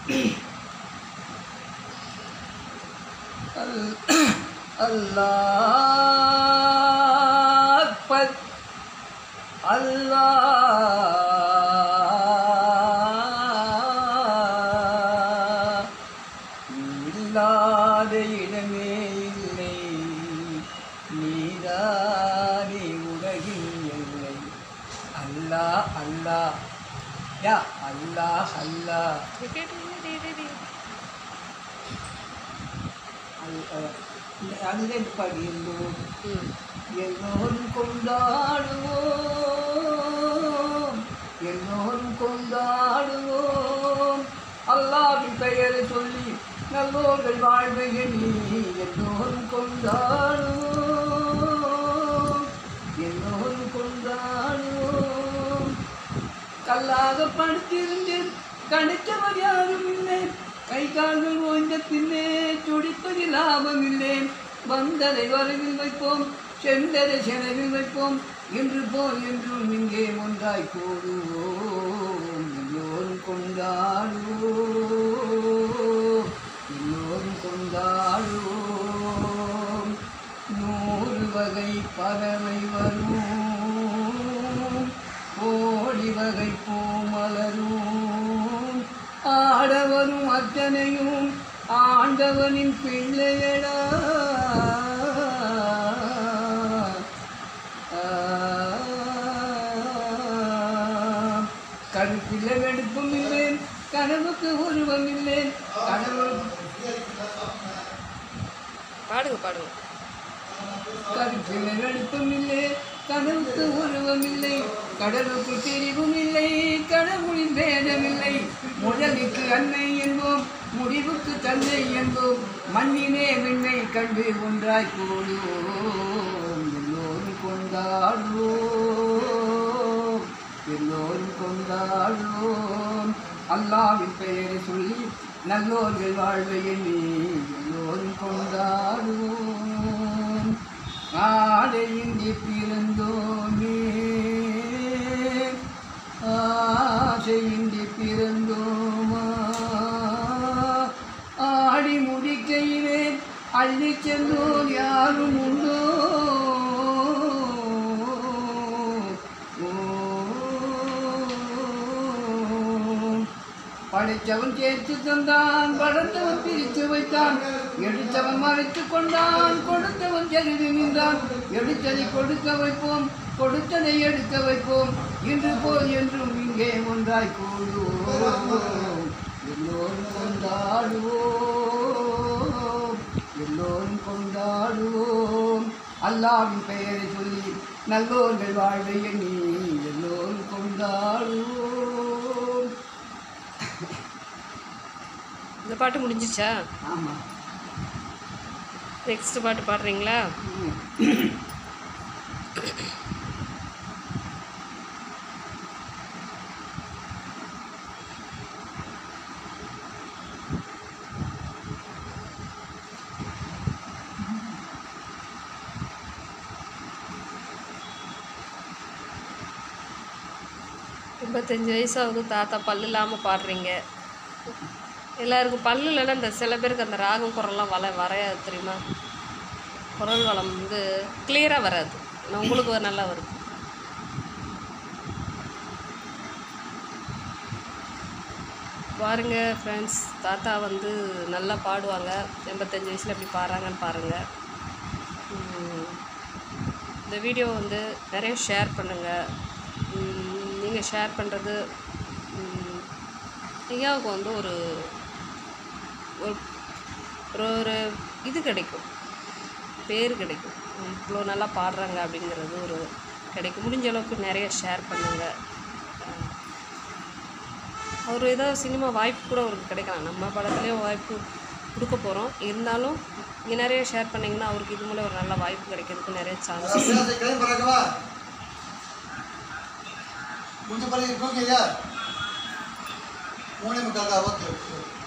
அல்லாஹ் அக்பர் அல்லாஹ் இல்லாத இடமே இல்லை நீதானே உலகின் எல்லை அல்லாஹ் அல்லாஹ் யா அல்லாஹ் அல்லாஹ் அது- அஹ் இந்த- அதுதான் பகிர்ந்தோம் ம் எல்லோரும் கொண்டாடுவோம் எல்லோரும் கொண்டாடுவோம் அல்லாவின் பெயரை சொல்லி நல்லோர்கள் வாழ்வை எண்ணி எல்லோரும் கொண்டாடுவோம் எல்லோரும் கொண்டாடுவோம் கல்லாக படுத்திருந்து கணித்தவர் யாரும் இல்லை கை கால்கள் ஓய்ந்த பின்னே துடிப்பதில் லாபம் இல்லை வந்ததை வரவில் வைப்போம் சென்றதை செலவில் வைப்போம் என்று போல் என்றும் இங்கே ஒன்றாய் கூடுவோம் எல்லோரும் கொண்டாடுவோம் எல்லோரும் கொண்டாடுவோம் நூறு வகை பறவை வரும் கோடி வகை பூமலரும் ஆடவரும் அத்தனையும் ஆண்டவனின் பிள்ளையடா கருப்பில்ல வெடுப்பும் இல்லை கனவுக்கு உருவம் இல்லை கனவு பாடுங்க பாடுங்க கருப்பில வெளுப்பும் இல்லை கனவுக்கு உருவம் இல்லை கடவுளுக்கு பிரிவும் இல்லை கடவுளின் வேதமில்லை முதலுக்கு அன்னை என்போம் முடிவுக்கு தந்தை என்போம் மண்ணினே விண்ணை கண்டு ஒன்றாய் கூடுவோம் எல்லோரும் கொண்டாடுவோம் எல்லோரும் கொண்டாடுவோம் அல்லாவின் பெயரை சொல்லி நல்லோர்கள் வாழ்வை எண்ணி எல்லோரும் கொண்டாடுவோம் ஆடையின்றி பிறந்தோமே ஆசையின்றி பிறந்தோமா ஆடி முடிக்கையிலே அள்ளி சென்றோர் யாரும் உண்டோ படைத்தவன் சேர்த்து தந்தான் படைத்தவன் பிரித்து வைத்தான் எடுத்தவன் மறைத்து கொண்டான் கொடுத்தவன் தெரிந்து நின்றான் எடுத்ததை கொடுக்க வைப்போம் கொடுத்ததை எடுக்க வைப்போம் இன்று போல் என்றும் இங்கே ஒன்றாய் கூடுவோம் எல்லோரும் கொண்டாடுவோம் எல்லோரும் கொண்டாடுவோம் அல்லாவின் பெயரை சொல்லி நல்லோர்கள் வாழ்வை எண்ணி எல்லோரும் கொண்டாடுவோம் இந்த பாட்டு முடிஞ்சிச்சா ஆமாம் நெக்ஸ்ட் பாட்டு பாடுறீங்களா எண்பத்தஞ்சு வயசாகுது தாத்தா பல்லு இல்லாமல் பாடுறீங்க எல்லாருக்கும் பல்லு இல்லைன்னா இந்த சில பேருக்கு அந்த ராகம் குரல்லாம் வள வரையாது தெரியுமா குரல் வளம் வந்து கிளியராக வராது ஆனால் உங்களுக்கு ஒரு நல்லா வருது பாருங்க ஃப்ரெண்ட்ஸ் தாத்தா வந்து நல்லா பாடுவாங்க எண்பத்தஞ்சு வயசில் எப்படி பாடுறாங்கன்னு பாருங்கள் இந்த வீடியோ வந்து நிறைய ஷேர் பண்ணுங்கள் நீங்கள் ஷேர் பண்ணுறது ஐயாவுக்கு வந்து ஒரு ஒரு ஒரு ஒரு இது கிடைக்கும் பேர் கிடைக்கும் இவ்வளோ நல்லா பாடுறாங்க அப்படிங்கிறது ஒரு கிடைக்கும் முடிஞ்ச அளவுக்கு நிறைய ஷேர் பண்ணுங்கள் அவர் ஏதாவது சினிமா வாய்ப்பு கூட அவருக்கு கிடைக்கலாம் நம்ம படத்துலேயே வாய்ப்பு கொடுக்க போகிறோம் இருந்தாலும் நீங்கள் நிறைய ஷேர் பண்ணிங்கன்னா அவருக்கு இது மூலம் ஒரு நல்ல வாய்ப்பு கிடைக்கிறதுக்கு நிறைய சான்ஸ் அபிலாஷை கிளம்பி பறக்கவா குஞ்சு பள்ளி இருக்கோங்க ஐயா மூணே முக்கால் ஓகே